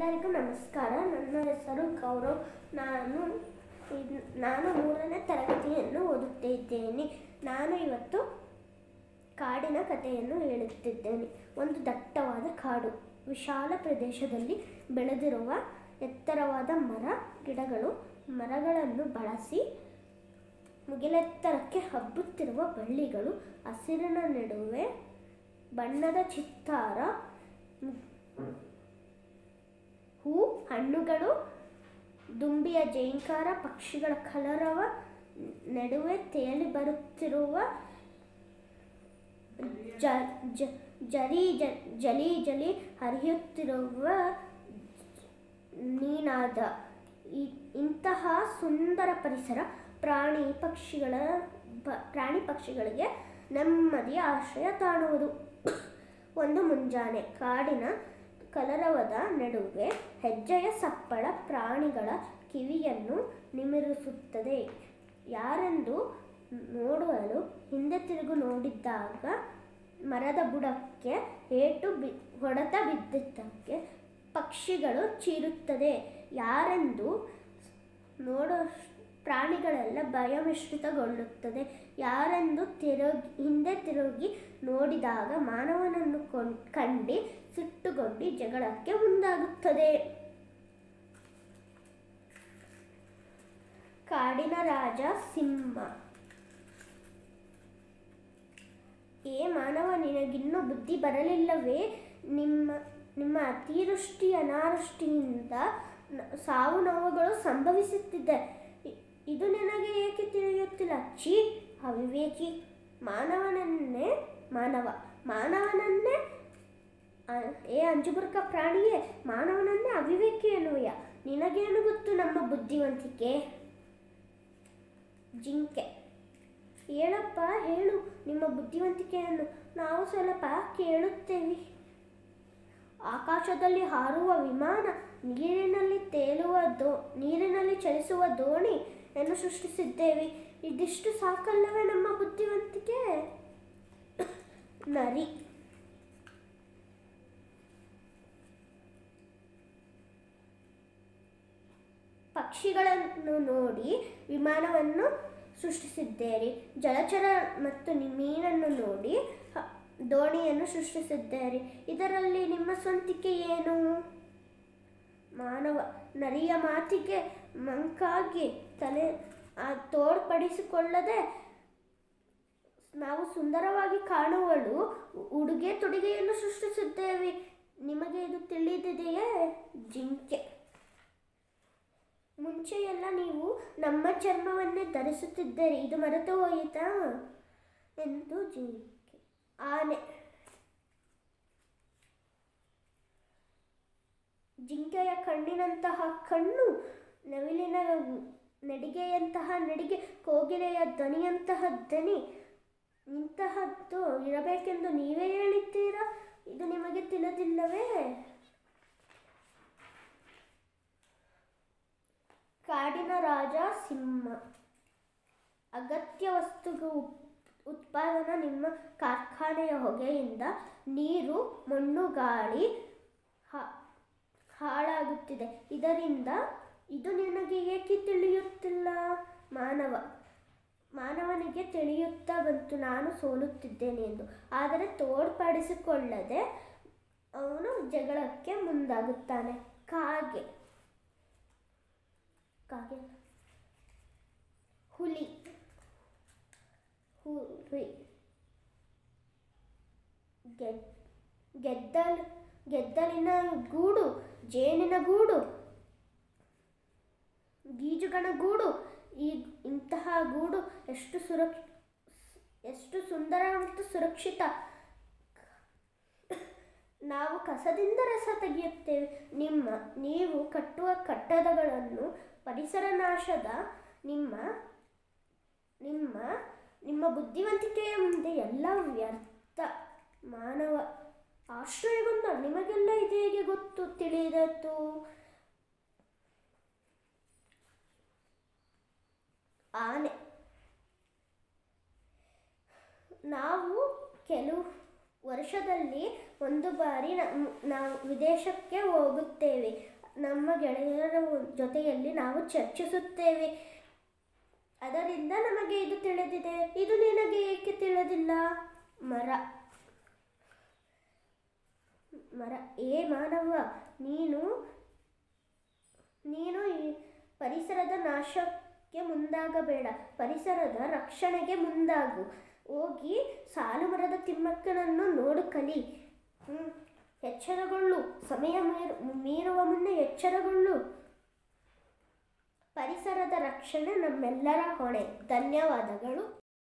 ಎಲ್ಲರಿಗೂ ನಮಸ್ಕಾರ ನನ್ನ ಹೆಸರು ಗೌರವ್ ನಾನು ಇದ್- ನಾನು ಮೂರನೇ ತರಗತಿಯನ್ನು ಓದುತ್ತಿದ್ದೇನೆ ನಾನು ಇವತ್ತು ಕಾಡಿನ ಕಥೆಯನ್ನು ಹೇಳುತ್ತಿದ್ದೇನೆ ಒಂದು ದಟ್ಟವಾದ ಕಾಡು ವಿಶಾಲ ಪ್ರದೇಶದಲ್ಲಿ ಬೆಳೆದಿರುವ ಎತ್ತರವಾದ ಮರ ಗಿಡಗಳು ಮರಗಳನ್ನು ಬಳಸಿ ಮುಗಿಲೆತ್ತರಕ್ಕೆ ಹಬ್ಬುತ್ತಿರುವ ಬಳ್ಳಿಗಳು ಹಸಿರಿನ ನಡುವೆ ಬಣ್ಣದ ಚಿತ್ತಾರ ಹೂ ಹಣ್ಣುಗಳು ದುಂಬಿಯ ಜೈಂಕಾರ ಪಕ್ಷಿಗಳ ಕಲರವ ನಡುವೆ ತೇಲಿ ಬರುತ್ತಿರುವ ಜ ಜ ಜರಿ ಜ ಜಲಿ ಜಲಿ ಹರಿಯುತ್ತಿರುವ ನೀನಾದ ಈ- ಇಂತಹ ಸುಂದರ ಪರಿಸರ ಪ್ರಾಣಿ ಪಕ್ಷಿಗಳ ಪ- ಪ್ರಾಣಿ ಪಕ್ಷಿಗಳಿಗೆ ನೆಮ್ಮದಿಯ ಆಶ್ರಯ ತಾಣುವುದು ಒಂದು ಮುಂಜಾನೆ ಕಾಡಿನ ಕಲರವದ ನಡುವೆ ಹೆಜ್ಜೆಯ ಸಪ್ಪಳ ಪ್ರಾಣಿಗಳ ಕಿವಿಯನ್ನು ನಿಮಿರಿಸುತ್ತದೆ ಯಾರೆಂದು ನೋಡಲು ಹಿಂದೆ ತಿರುಗು ನೋಡಿದ್ದಾಗ ಮರದ ಬುಡಕ್ಕೆ ಏಟು ಬಿ ಹೊಡೆತ ಬಿದ್ದಿದ್ದಕ್ಕೆ ಪಕ್ಷಿಗಳು ಚೀರುತ್ತದೆ ಯಾರೆಂದು ನೋಡೋ ಪ್ರಾಣಿಗಳೆಲ್ಲ ಭಯಮಿಶ್ರಿತಗೊಳ್ಳುತ್ತದೆ ಯಾರೆಂದು ತಿರುಗಿ ಹಿಂದೆ ತಿರುಗಿ ನೋಡಿದಾಗ ಮಾನವನನ್ನು ಕೊಂಡ್ ಕಂಡು ಸಿಟ್ಟುಗೊಂಡು ಜಗಳಕ್ಕೆ ಮುಂದಾಗುತ್ತದೆ ಕಾಡಿನ ರಾಜ ಸಿಂಹ ಏ ಮಾನವ ನಿನಗಿನ್ನೂ ಬುದ್ಧಿ ಬರಲಿಲ್ಲವೇ ನಿಮ್ಮ ನಿಮ್ಮ ಅತಿವೃಷ್ಟಿ ಅನಾವೃಷ್ಟಿಯಿಂದ ನ- ಸಾವು ನೋವುಗಳು ಸಂಭವಿಸುತ್ತಿದೆ ಇ- ಇದು ನಿನಗೆ ಏಕೆ ತಿಳಿಯುತ್ತಿಲ್ಲ ಛೀ ಅವಿವೇಕಿ ಮಾನವನನ್ನೇ ಮಾನವ ಮಾನವನನ್ನೇ ಅ- ಏ ಅಂಜುಬುರ್ಕ ಪ್ರಾಣಿಯೇ ಮಾನವನನ್ನೇ ಅವಿವೇಕಿ ಎನ್ನುವೆಯ ನಿನಗೇನು ಗೊತ್ತು ನಮ್ಮ ಬುದ್ಧಿವಂತಿಕೆ ಜಿಂಕೆ ಹೇಳಪ್ಪ ಹೇಳು ನಿಮ್ಮ ಬುದ್ಧಿವಂತಿಕೆಯನ್ನು ನಾವು ಸ್ವಲ್ಪ ಕೇಳುತ್ತೇವೆ ಆಕಾಶದಲ್ಲಿ ಹಾರುವ ವಿಮಾನ ನೀರಿನಲ್ಲಿ ತೇಲುವ ದೋ ನೀರಿನಲ್ಲಿ ಚಲಿಸುವ ದೋಣಿ ಅನ್ನು ಸೃಷ್ಟಿಸಿದ್ದೇವೆ ಇದಿಷ್ಟು ಸಾಕಲ್ಲವೇ ನಮ್ಮ ಬುದ್ಧಿವಂತಿಕೆ ನರಿ ಪಕ್ಷಿಗಳನ್ನು ನೋಡಿ ವಿಮಾನವನ್ನು ಸೃಷ್ಟಿಸಿದ್ದೇರಿ ಜಲಚರ ಮತ್ತು ನಿ- ಮೀನನ್ನು ನೋಡಿ ಹ- ದೋಣಿಯನ್ನು ಸೃಷ್ಟಿಸಿದ್ದೇರಿ ಇದರಲ್ಲಿ ನಿಮ್ಮ ಸ್ವಂತಿಕೆ ಏನು ಮಾನವ ನರಿಯ ಮಾತಿಗೆ ಮಂಕಾಗಿ ತಲೆ ಆ ತೋರ್ಪಡಿಸಿಕೊಳ್ಳದೆ ನಾವು ಸುಂದರವಾಗಿ ಕಾಣುವಳು ಉಡುಗೆ ತೊಡುಗೆಯನ್ನು ಸೃಷ್ಟಿಸಿದ್ದೇವೆ ನಿಮಗೆ ಇದು ತಿಳಿದಿದೆಯೇ ಜಿಂಕೆ ಮುಂಚೆಯೆಲ್ಲ ನೀವು ನಮ್ಮ ಚರ್ಮವನ್ನೇ ಧರಿಸುತ್ತಿದ್ದೀರಿ ಇದು ಮರೆತು ಹೋಯಿತಾ ಎಂದು ಜಿಂಕೆ ಆನೆ ಜಿಂಕೆಯ ಕಣ್ಣಿನಂತಹ ಕಣ್ಣು ನವಿಲಿನ ನಡಿಗೆಯಂತಹ ನಡಿಗೆ ಕೋಗಿಲೆಯ ಧ್ವನಿಯಂತಹ ಧ್ವನಿ ಇಂತಹದ್ದು ಇರಬೇಕೆಂದು ನೀವೇ ಹೇಳಿದ್ದೀರಾ ಇದು ನಿಮಗೆ ತಿಳಿದಿಲ್ಲವೇ ಕಾಡಿನ ರಾಜ ಸಿಂಹ ಅಗತ್ಯ ವಸ್ತುಗಳ ಉತ್- ಉತ್ಪಾದನಾ ನಿಮ್ಮ ಕಾರ್ಖಾನೆಯ ಹೊಗೆಯಿಂದ ನೀರು ಮಣ್ಣು ಗಾಳಿ ಹಾ- ಹಾಳಾಗುತ್ತಿದೆ ಇದರಿಂದ ಇದು ನಿನಗೆ ಏಕೆ ತಿಳಿಯುತ್ತಿಲ್ಲ ಮಾನವ ಮಾನವನಿಗೆ ತಿಳಿಯುತ್ತಾ ಬಂತು ನಾನು ಸೋಲುತ್ತಿದ್ದೇನೆ ಎಂದು ಆದರೆ ತೋರ್ಪಡಿಸಿಕೊಳ್ಳದೆ ಅವನು ಜಗಳಕ್ಕೆ ಮುಂದಾಗುತ್ತಾನೆ ಕಾಗೆ ಕಾಗೆ ಹುಲಿ ಹುಲಿ ಗೆದ್ ಗೆದ್ದಲ್ ಗೆದ್ದಲಿನ ಗೂಡು ಜೇನಿನ ಗೂಡು ಗೀಜುಗಣ ಗೂಡು ಈ ಇಂತಹ ಗೂಡು ಎಷ್ಟು ಸುರಕ್ಷ ಎಷ್ಟು ಸುಂದರ ಮತ್ತು ಸುರಕ್ಷಿತ ನಾವು ಕಸದಿಂದ ರಸ ತೆಗೆಯುತ್ತೇವೆ ನಿಮ್ಮ ನೀವು ಕಟ್ಟುವ ಕಟ್ಟಡಗಳನ್ನು ಪರಿಸರ ನಾಶದ ನಿಮ್ಮ ನಿಮ್ಮ ನಿಮ್ಮ ಬುದ್ಧಿವಂತಿಕೆಯ ಮುಂದೆ ಎಲ್ಲ ವ್ಯರ್ಥ ಮಾನವ ಆಶ್ರಯಗೊಂಡ ನಿಮಗೆಲ್ಲ ಇದು ಹೇಗೆ ಗೊತ್ತು ತಿಳಿದತ್ತು ಆನೆ ನಾವು ಕೆಲವು ವರ್ಷದಲ್ಲಿ ಒಂದು ಬಾರಿ ನಮ್- ನಾವು ವಿದೇಶಕ್ಕೆ ಹೋಗುತ್ತೇವೆ ನಮ್ಮ ಗೆಳೆಯರ ಜೊತೆಯಲ್ಲಿ ನಾವು ಚರ್ಚಿಸುತ್ತೇವೆ ಅದರಿಂದ ನಮಗೆ ಇದು ತಿಳಿದಿದೆ ಇದು ನಿನಗೆ ಏಕೆ ತಿಳಿದಿಲ್ಲ ಮರ ಮರ ಏ ಮಾನವ ನೀನು ನೀನು ಈ ಪರಿಸರದ ನಾಶಕ್ಕೆ ಮುಂದಾಗಬೇಡ ಪರಿಸರದ ರಕ್ಷಣೆಗೆ ಮುಂದಾಗು ಹೋಗಿ ಸಾಲು ಮರದ ತಿಮ್ಮಕ್ಕನನ್ನು ನೋಡು ಕಲಿ ಹ್ಮ್. ಎಚ್ಚರಗೊಳ್ಳು ಸಮಯ ಮೀರು ಮೀರುವ ಮುನ್ನ ಎಚ್ಚರಗೊಳ್ಳು ಪರಿಸರದ ರಕ್ಷಣೆ ನಮ್ಮೆಲ್ಲರ ಹೊಣೆ ಧನ್ಯವಾದಗಳು